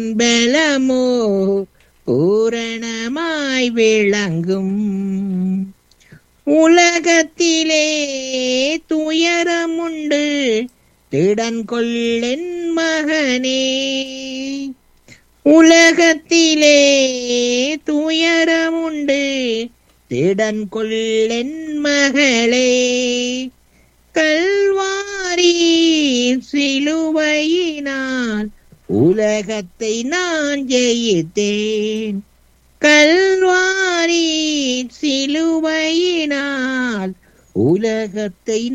பலமோ பூரணமாய் விளங்கும் உலகத்திலே துயரமுண்டு திடன் கொள்ளென் மகனே உலகத்திலே துயரமுண்டு திடன் கொள்ளென் மகளே கல்வாரி சிலுவையினால் உலகத்தை நான் ஜெயித்தேன் கல்வாரி சிலுவையினால் உலகத்தை